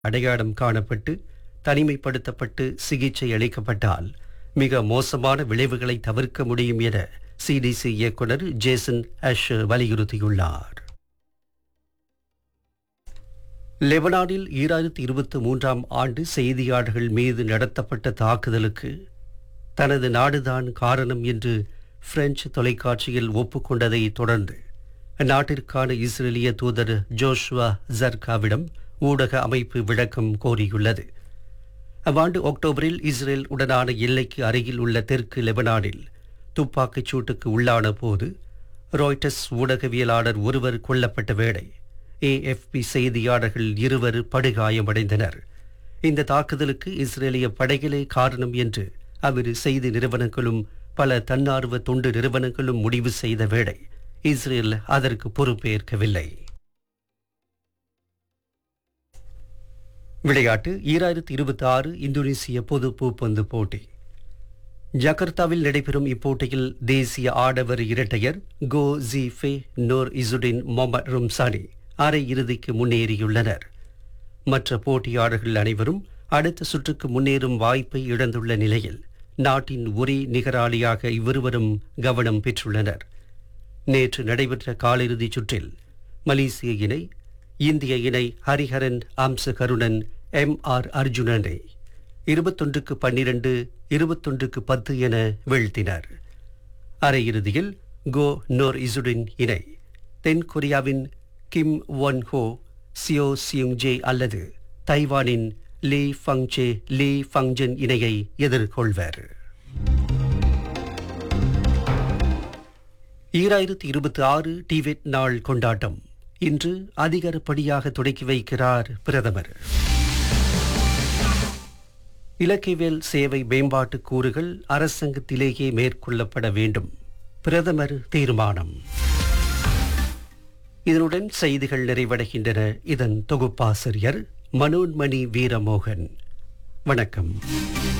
அடையாளம் காணப்பட்டு தனிமைப்படுத்தப்பட்டு சிகிச்சை அளிக்கப்பட்டால் மிக மோசமான விளைவுகளை தவிர்க்க முடியும் என சிடிசி இயக்குனர் ஜேசன் அஷ் வலியுறுத்தியுள்ளார் லெபனானில் ஈராயிரத்தி இருபத்தி மூன்றாம் ஆண்டு செய்தியாளர்கள் மீது நடத்தப்பட்ட தாக்குதலுக்கு தனது நாடுதான் காரணம் என்று பிரெஞ்சு தொலைக்காட்சியில் ஒப்புக்கொண்டதை தொடர்ந்து அந்நாட்டிற்கான இஸ்ரேலிய தூதர் ஜோஷ்வா ஜர்காவிடம் ஊடக அமைப்பு விளக்கம் கோரியுள்ளது அவ்வாண்டு அக்டோபரில் இஸ்ரேல் உடனான எல்லைக்கு அருகில் உள்ள தெற்கு லெபனானில் துப்பாக்கிச் சூட்டுக்கு உள்ளான போது ராய்டர்ஸ் ஊடகவியலாளர் ஒருவர் கொல்லப்பட்ட வேளை ஏஎஃப்பி செய்தியாளர்கள் இருவர் படுகாயமடைந்தனர் இந்த தாக்குதலுக்கு இஸ்ரேலிய படைகளே காரணம் என்று அவ்விரு செய்தி நிறுவனங்களும் பல தன்னார்வ தொண்டு நிறுவனங்களும் முடிவு செய்த வேளை இஸ்ரேல் அதற்கு பொறுப்பேற்கவில்லை விளையாட்டு ஈராயிரத்தி இருபத்தி ஆறு இந்தோனேசிய பொது பூப்பந்து போட்டி ஜகர்த்தாவில் நடைபெறும் இப்போட்டியில் தேசிய ஆடவர் இரட்டையர் கோ ஜிஃபே நோர் இசுடின் மொஹமட் ரும்சானி அரை இறுதிக்கு முன்னேறியுள்ளனர் மற்ற போட்டியாளர்கள் அனைவரும் அடுத்த சுற்றுக்கு முன்னேறும் வாய்ப்பை இழந்துள்ள நிலையில் நாட்டின் ஒரே நிகராளியாக இவ்விருவரும் கவனம் பெற்றுள்ளனர் நேற்று நடைபெற்ற காலிறுதிச் சுற்றில் மலேசிய இணை இந்திய இணை ஹரிஹரன் அம்ச கருணன் எம் ஆர் அர்ஜுனனை இருபத்தொன்றுக்கு பன்னிரண்டு இருபத்தொன்றுக்கு பத்து என வீழ்த்தினர் அரையிறுதியில் கோ நோர் இசுடின் இணை தென் கொரியாவின் கிம் ஒன் ஹோ சியோ சியுங் ஜே அல்லது தைவானின் லீ ஃபங்சே லீ ஃபங்ஜன் இணையை எதிர்கொள்வர் ஈராயிரத்தி இருபத்தி ஆறு டிவெட் நாள் கொண்டாட்டம் இன்று அதிகாரப்படியாக தொடக்கி வைக்கிறார் பிரதமர் இலக்கியவியல் சேவை மேம்பாட்டு கூறுகள் அரசாங்கத்திலேயே மேற்கொள்ளப்பட வேண்டும் பிரதமர் தீர்மானம் இதனுடன் செய்திகள் நிறைவடைகின்றன இதன் தொகுப்பாசிரியர் மனோன்மணி வீரமோகன் வணக்கம்